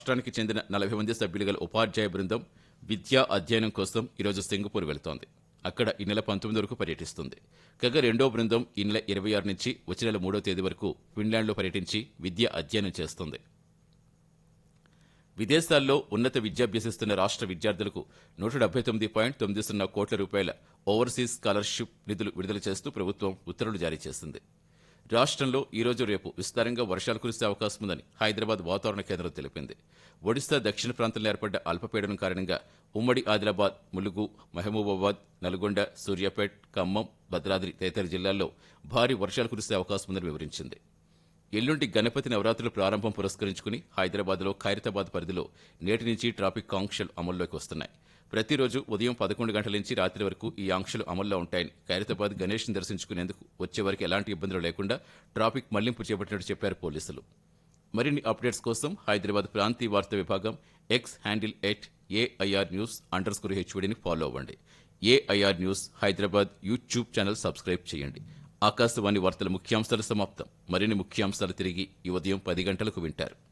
రాష్ట్రానికి చెందిన నలభై మంది సభ్యులు గల ఉపాధ్యాయ బృందం విద్యా అధ్యయనం కోసం ఈరోజు సింగపూర్ వెళుతోంది అక్కడ ఈ నెల పంతొమ్మిది వరకు పర్యటిస్తుంది కాగా రెండో బృందం ఈ నెల ఇరవై ఆరు నుంచి వచ్చే నెల మూడో తేదీ వరకు ఫిన్లాండ్లో పర్యటించి విద్యా అధ్యయనం చేస్తుంది విదేశాల్లో ఉన్నత విద్యాభ్యసిస్తున్న రాష్ట్ర విద్యార్థులకు నూట డెబ్బై తొమ్మిది పాయింట్ తొమ్మిది సున్నా కోట్ల రూపాయల ఓవర్సీస్ స్కాలర్షిప్ నిధులు విడుదల చేస్తూ ప్రభుత్వం ఉత్తర్వులు జారీ చేసింది రాష్ట్రంలో ఈ రోజు రేపు విస్తారంగా వర్షాలు కురిసే అవకాశం ఉందని హైదరాబాద్ వాతావరణ కేంద్రం తెలిపింది ఒడిశా దక్షిణ ప్రాంతంలో ఏర్పడ్డ అల్పపీడనం కారణంగా ఉమ్మడి ఆదిలాబాద్ ములుగు మహబూబాబాద్ నల్గొండ సూర్యాపేట్ ఖమ్మం భద్రాద్రి తదితర జిల్లాల్లో భారీ వర్షాలు కురిసే అవకాశం ఉందని వివరించింది ఎల్లుండి గణపతి నవరాత్రుల ప్రారంభం పురస్కరించుకుని హైదరాబాద్లో ఖైరతాబాద్ పరిధిలో నేటి నుంచి ట్రాఫిక్ ఆంక్షలు అమల్లోకి వస్తున్నాయి ప్రతిరోజు ఉదయం పదకొండు గంటల నుంచి రాత్రి వరకు ఈ ఆంక్షలు అమల్లో ఉంటాయని ఖైరతాబాద్ గణేష్ని దర్శించుకునేందుకు వచ్చే వరకు ఎలాంటి ఇబ్బందులు లేకుండా ట్రాఫిక్ మళ్లింపు చేపట్టినట్టు చెప్పారు పోలీసులు మరిన్ని అప్డేట్స్ కోసం హైదరాబాద్ ప్రాంతీయ వార్తా విభాగం X handle at AIR news underscore హెచ్వడిని ఫాలో అవ్వండి AIR news Hyderabad YouTube channel subscribe చేయండి ఆకాశవాణి వార్తల ముఖ్యాంశాలు సమాప్తం మరిన్ని ముఖ్యాంశాలు తిరిగి ఈ ఉదయం పది గంటలకు వింటారు